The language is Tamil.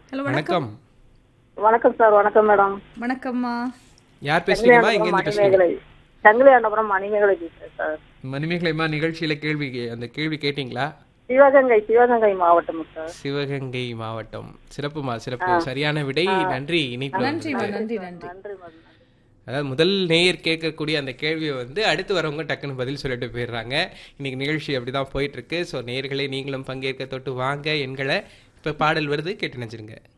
ஹலோ வணக்கம் வணக்கம் வணக்கம் சார் வணக்கம் மேடம் வணக்கம்மா யார் பேசுறீங்கம்மா எங்க சங்கிலியாண்டபுரம் இருந்து பேசுறீங்க மணிமேகலை சங்கிலியாண்டபுரம் மணிமேகலை பேசுறேன் சார் மணிமேகலைமா நிகழ்ச்சியில கேள்வி கே- அந்த கேள்வி கேட்டீங்களா சிவகங்கை சிவகங்கை மாவட்டம் சார் சிவகங்கை மாவட்டம் சிறப்புமா சிறப்பு சரியான விடை நன்றி இணைப்பு நன்றிம்மா நன்றி நன்றி நன்றி மேடம் அதாவது முதல் நேயர் கேட்கக்கூடிய அந்த கேள்வியை வந்து அடுத்து வரவங்க டக்குன்னு பதில் சொல்லிட்டு போயிடுறாங்க இன்னைக்கு நிகழ்ச்சி அப்படிதான் போயிட்டு இருக்கு ஸோ நேயர்களே நீங்களும் பங்கேற்க தொட்டு வாங்க எண்களை இப்போ பாடல் வருது கேட்டு நினைச்சிருங்க